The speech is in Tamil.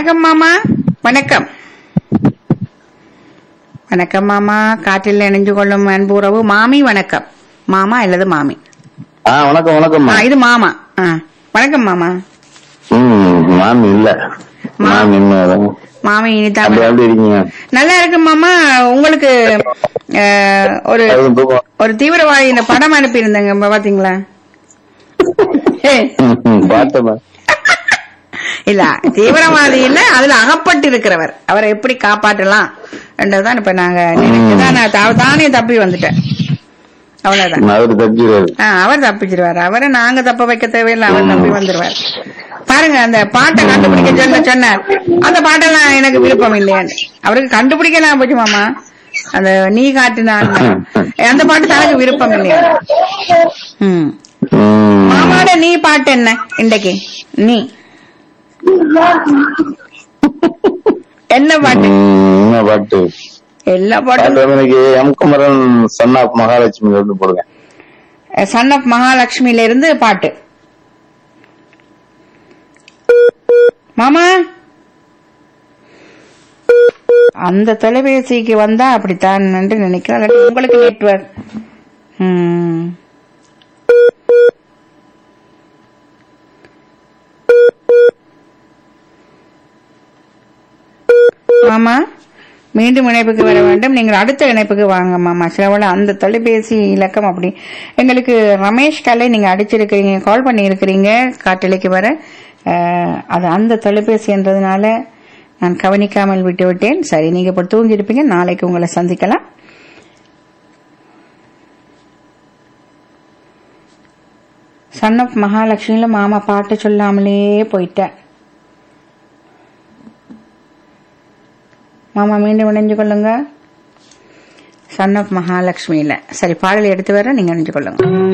வணக்கம் மாமா வணக்கம் வணக்கம் மாமா காற்றில் இணைஞ்சு கொள்ளும் அன்பு உறவு மாமி வணக்கம் மாமா அல்லது மாமி ஆ வணக்கம் வணக்கம் ஆ, இது மாமா ஆ, வணக்கம் மாமா ம் மாமி இல்ல மாமி இன்னும் மாமி இனிதான் அப்படி எப்படி இருக்கீங்க நல்லா இருக்கு மாமா உங்களுக்கு அஹ், ஒரு அதுவும் தூக்கம் ஒரு தீவிரவாதி இந்த படம் அனுப்பியிருந்தேங்க இப்ப பாத்தீங்களா ம், ம், பார்த்தேன் இல்ல தீவிரவாதி இல்ல அதுல அகப்பட்டு இருக்கிறவர் அவரை எப்படி காப்பாற்றலாம் என்றதுதான் இப்ப நாங்க நினைச்சுதான் நான் தா- தானே தப்பி வந்துட்டேன் அவ்வளவுதான் அவரு தப்பிடுறாரு ஆ, அவர் தப்பிச்சிருவாரு அவரை நாங்க தப்ப வைக்க தேவையில்லை அவர் தப்பி வந்துருவார் பாருங்க அந்த பாட்டை கண்டுபிடிக்க சொல்ல சொன்னார் அந்த பாட்டெல்லாம் எனக்கு விருப்பம் இல்லையான்னு அவருக்கு கண்டுபிடிக்கலாம் போச்சு மாமா அந்த நீ காட்டினான் அந்த பாட்டு தனக்கு விருப்பம் இல்லையா ம் ம். மாமாவோட நீ பாட்டு என்ன இன்றைக்கு நீ என்ன பாட்டு ம், என்ன பாட்டு எல்லா பாட்டு பாட்டும் வந்து எனக்கு M Kumaran son of Mahalakshmi வந்து போடுங்க சன் ஆஃப் மகாலட்சுமியில இருந்து பாட்டு மாமா அந்த தொலைபேசிக்கு வந்தா அப்படித்தான் என்று நினைக்கிறேன் இல்லாட்டி உங்களுக்கு நெட்வொர்க் மாமா மீண்டும் இணைப்புக்கு வர வேண்டும் நீங்கள் அடுத்த இணைப்புக்கு வாங்க மாமா சிலவள அந்த தொலைபேசி இலக்கம் அப்படி எங்களுக்கு ரமேஷ் கலை நீங்க அடிச்சிருக்கிறீங்க கால் பண்ணி இருக்கிறீங்க காட்டலைக்கு வர அஹ், அது அந்த தொலைபேசி என்றதுனால நான் கவனிக்காமல் விட்டு விட்டேன் சரி நீங்க இப்ப தூங்கி இருப்பீங்க நாளைக்கு உங்களை சந்திக்கலாம் சன் ஆஃப் மகாலட்சுமியில மாமா பாட்டு சொல்லாமலே போயிட்டேன் மாமா மீண்டும் இணைஞ்சு கொள்ளுங்க சன் ஆஃப் மகாலட்சுமியில சரி பாடல் எடுத்து வர நீங்க இணைஞ்சு கொள்ளுங்க